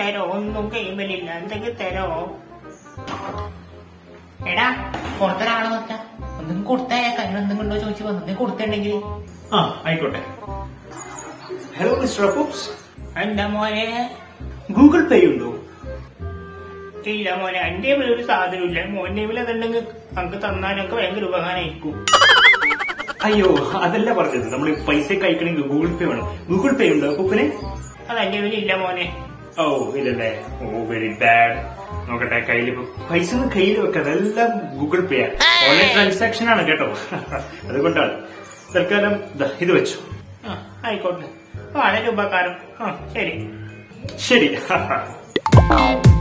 തരോ ഒന്നും കൈമലില്ല എന്തെങ്കിലും തരോ എടാ പുറത്തൊരാളെ നോക്ക ഒന്നും കൊടുത്തയക്കാം എന്തെങ്കിലും ഉണ്ടോ ചോദിച്ചു വന്നു എന്തെങ്കിലും കൊടുത്തിട്ടുണ്ടെങ്കിൽ ആ ആയിക്കോട്ടെ ഹലോ മിസ്റ്റർ അപ്പൂപ്സ് എന്താ മോനെ ഗൂഗിൾ പേ ഉണ്ടോ ഇല്ല മോനെ എന്റെ കയ്യിൽ ഒരു സാധനമില്ല മോന്റെ കയ്യിൽ അതുണ്ടെങ്കിൽ നമുക്ക് തന്നാലൊക്കെ ഭയങ്കര ഉപകാരമായിരിക്കും അയ്യോ അതല്ല പറഞ്ഞത് നമ്മൾ പൈസ കഴിക്കണമെങ്കിൽ ഗൂഗിൾ പേ വേണം ഗൂഗിൾ പേ ഉണ്ടോ അപ്പൂപ്പന് അത് എന്റെ കയ്യിൽ ഇല്ല മോനെ ഓ ഇല്ലല്ലേ ഓ വെരി ബാഡ് നോക്കട്ടെ കയ്യിൽ പൈസ ഒന്നും കയ്യിൽ വെക്കാതെ എല്ലാം ഗൂഗിൾ പേ ഓൺലൈൻ ട്രാൻസാക്ഷൻ ആണ് കേട്ടോ അതുകൊണ്ടാണ് തൽക്കാലം ദാ ഇത് വെച്ചു ആ, ആയിക്കോട്ടെ വളരെ ഉപകാരം ആ ശരി ശരി